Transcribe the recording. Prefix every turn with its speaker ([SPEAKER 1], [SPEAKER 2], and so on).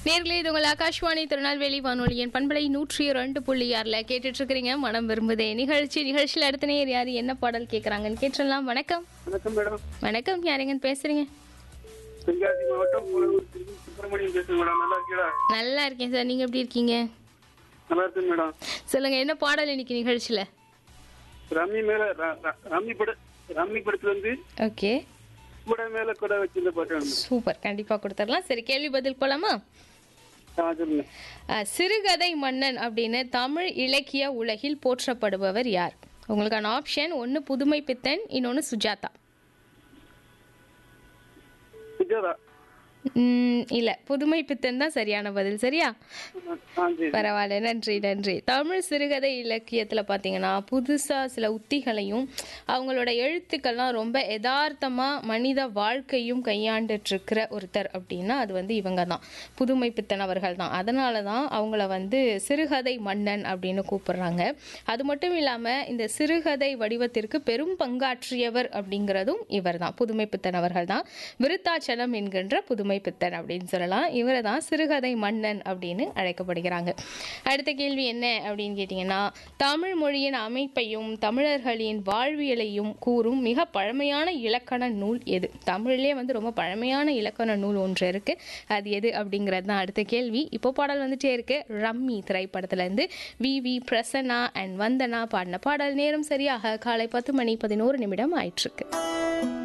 [SPEAKER 1] நேர்களே இது உங்கள் ஆகாஷ்வாணி திருநெல்வேலி வானொலியின் பண்பலை நூற்றி ரெண்டு புள்ளி ஆறில் கேட்டுட்டு இருக்கிறீங்க மனம் விரும்புதே நிகழ்ச்சி நிகழ்ச்சியில் அடுத்த நேர் யார் என்ன பாடல் கேட்குறாங்கன்னு கேட்டுடலாம் வணக்கம்
[SPEAKER 2] வணக்கம் மேடம்
[SPEAKER 1] வணக்கம் யாருங்கன்னு பேசுறீங்க
[SPEAKER 2] தென்காசி மாவட்டம் மூலனூர் திரு சுப்பிரமணியம் பேசுறேன் மேடம் நல்லா இருக்கீங்களா
[SPEAKER 1] நல்லா இருக்கேன் சார் நீங்கள் எப்படி இருக்கீங்க
[SPEAKER 2] நல்லா இருக்கேன் மேடம்
[SPEAKER 1] சொல்லுங்க என்ன பாடல் இன்னைக்கு நிகழ்ச்சியில்
[SPEAKER 2] ரம்மி மேல ர- ர- ரம்மி பட ரம்மி படத்துல வந்து
[SPEAKER 1] ஓகே
[SPEAKER 2] கூட மேல கூட வச்சிருந்த பாட்டு வேணும் மேடம்.
[SPEAKER 1] சூப்பர் கண்டிப்பாக கொடுத்துடலாம் சரி கேள்வி பதில் போலாமா
[SPEAKER 2] ஆ சொல்லுங்க
[SPEAKER 1] அஹ், சிறுகதை மன்னன் அப்படின்னு தமிழ் இலக்கிய உலகில் போற்றப்படுபவர் யார் உங்களுக்கான ஆப்ஷன் ஒன்று புதுமை பித்தன் இன்னொன்று சுஜாதா
[SPEAKER 2] சுஜாதா
[SPEAKER 1] ம், இல்ல புதுமை பித்தன் தான் சரியான பதில் சரியா
[SPEAKER 2] ஆ சரி
[SPEAKER 1] பரவாயில்ல நன்றி நன்றி தமிழ் சிறுகதை இலக்கியத்துல பாத்தீங்கன்னா புதுசா சில உத்திகளையும் அவங்களோட எழுத்துக்கள்லாம் ரொம்ப யதார்த்தமா மனித வாழ்க்கையும் கையாண்டுட்டு இருக்கிற ஒருத்தர் அப்படின்னா அது வந்து இவங்க தான் புதுமை பித்தன் அவர்கள் தான் அதனால தான் அவங்கள வந்து சிறுகதை மன்னன் அப்படின்னு கூப்பிடுறாங்க அது மட்டும் இல்லாம இந்த சிறுகதை வடிவத்திற்கு பெரும் பங்காற்றியவர் அப்படிங்கிறதும் இவர் தான் புதுமை பித்தன் அவர்கள் தான் விருத்தாச்சலம் என்கின்ற புதுமை பித்தன் அப்படின்னு சொல்லலாம் இவரை தான் சிறுகதை மன்னன் அப்படின்னு அழைக்கப்படுகிறாங்க அடுத்த கேள்வி என்ன அப்படின்னு கேட்டிங்கன்னா தமிழ் மொழியின் அமைப்பையும் தமிழர்களின் வாழ்வியலையும் கூறும் மிக பழமையான இலக்கண நூல் எது தமிழ்லேயே வந்து ரொம்ப பழமையான இலக்கண நூல் ஒன்று இருக்கு அது எது அப்படிங்கிறது தான் அடுத்த கேள்வி இப்போ பாடல் வந்துட்டே இருக்கு ரம்மி திரைப்படத்துலேருந்து V V Prasanna and Vandana பாடின பாடல் நேரம் சரியாக காலை பத்து மணி பதினோரு நிமிடம் ஆயிட்டிருக்கு